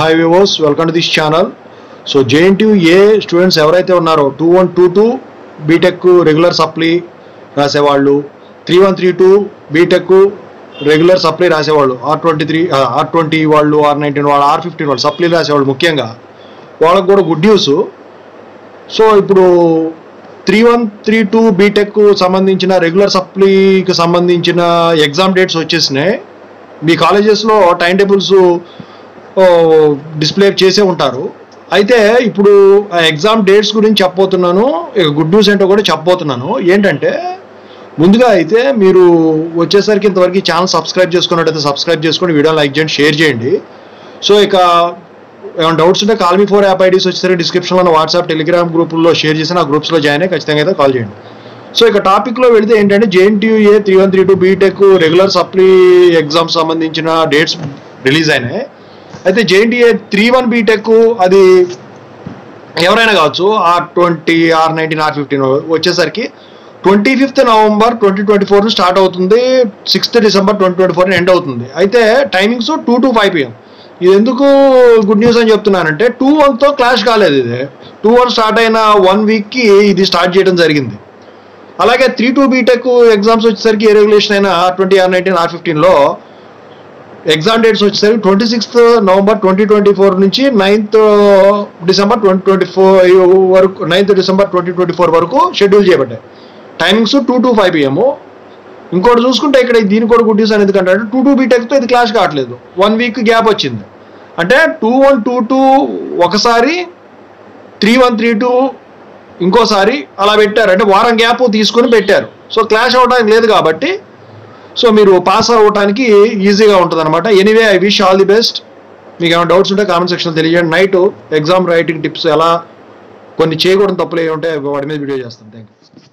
hi వివోస్ welcome to this channel so JNT A students ఎవరైతే ఉన్నారో two one two two BTech regular supply రాసేవాళ్ళు three one three two BTech regular supply రాసేవాళ్ళు R twenty three R twenty వాళ్ళు R nineteen వాళ్ళు R fifteen వాళ్ళు supply రాసేవాళ్ళు ముఖ్యంగా వాళ్ళకు కూడా గుడ్ న్యూస్ సో ఇప్పుడు three one three two BTech సంబంధించిన రెగ్యులర్ సప్లీకి సంబంధించిన ఎగ్జామ్ డేట్స్ వచ్చేసినాయి మీ కాలేజెస్లో టైం టేబుల్స్ డిస్ప్లే చేసే ఉంటారు అయితే ఇప్పుడు ఆ ఎగ్జామ్ డేట్స్ గురించి చెప్పబోతున్నాను ఇక గుడ్ న్యూస్ ఏంటో కూడా చెప్పబోతున్నాను ఏంటంటే ముందుగా అయితే మీరు వచ్చేసరికి ఇంతవరకు ఈ ఛానల్ సబ్స్క్రైబ్ చేసుకున్నట్టయితే సబ్స్క్రైబ్ చేసుకొని వీడియో లైక్ చేయండి షేర్ చేయండి సో ఇక ఏమైనా డౌట్స్ ఉంటే కాల్ మీ ఫోర్ యాప్ ఐడీస్ వచ్చేసరికి డిస్క్రిప్షన్లో ఉన్న వాట్సాప్ టెలిగ్రామ్ గ్రూపుల్లో షేర్ చేసి ఆ గ్రూప్స్లో జాయిన్ అయ్యి ఖచ్చితంగా అయితే కాల్ చేయండి సో ఇక టాపిక్లో వెళితే ఏంటంటే JNTUA three one three two BTech regular supply exams సంబంధించిన డేట్స్ రిలీజ్ అయినాయి అయితే జేఎన్టీఏ త్రీ వన్ బీటెక్ అది ఎవరైనా కావచ్చు R twenty R nineteen R fifteen వచ్చేసరికి twenty fifth November twenty twenty four start అవుతుంది sixth December twenty twenty four end అవుతుంది అయితే timings two to five PM ఇది ఎందుకు గుడ్ న్యూస్ అని చెప్తున్నానంటే టూ వన్తో క్లాష్ కాలేదు ఇది టూ వన్ స్టార్ట్ అయిన వన్ వీక్కి ఇది స్టార్ట్ చేయడం జరిగింది అలాగే త్రీ టూ బీటెక్ ఎగ్జామ్స్ వచ్చేసరికి ఏ రెగ్యులేషన్ అయినా R twenty R nineteen R ఫిఫ్టీన్లో ఎగ్జామ్ డేట్స్ వచ్చేసరికి twenty sixth November twenty twenty four నుంచి ninth December twenty twenty four వరకు ninth December twenty twenty four వరకు షెడ్యూల్ చేయబడ్డాయి timings two to five PM ఇంకోటి చూసుకుంటే ఇక్కడ దీని కూడా గుడ్ న్యూస్ అనేది ఎందుకంటే టూ టూ బీటెక్తో ఇది క్లాష్ కావట్లేదు వన్ వీక్ గ్యాప్ వచ్చింది అంటే టూ వన్ టూ టూ ఒకసారి త్రీ వన్ త్రీ టూ ఇంకోసారి అలా పెట్టారు అంటే వారం గ్యాప్ తీసుకొని పెట్టారు సో క్లాష్ అవ్వడానికి లేదు కాబట్టి సో మీరు పాస్ అవ్వడానికి ఈజీగా ఉంటుంది అనమాట anyway I wish all the best మీకు ఏమైనా డౌట్స్ ఉంటే కామెంట్ సెక్షన్లో తెలియజేయండి నైట్ ఎగ్జామ్ రైటింగ్ టిప్స్ ఎలా కొన్ని చేయకూడదు తప్పులు ఏ ఉంటాయి వాటి మీద వీడియో చేస్తాను థ్యాంక్ యూ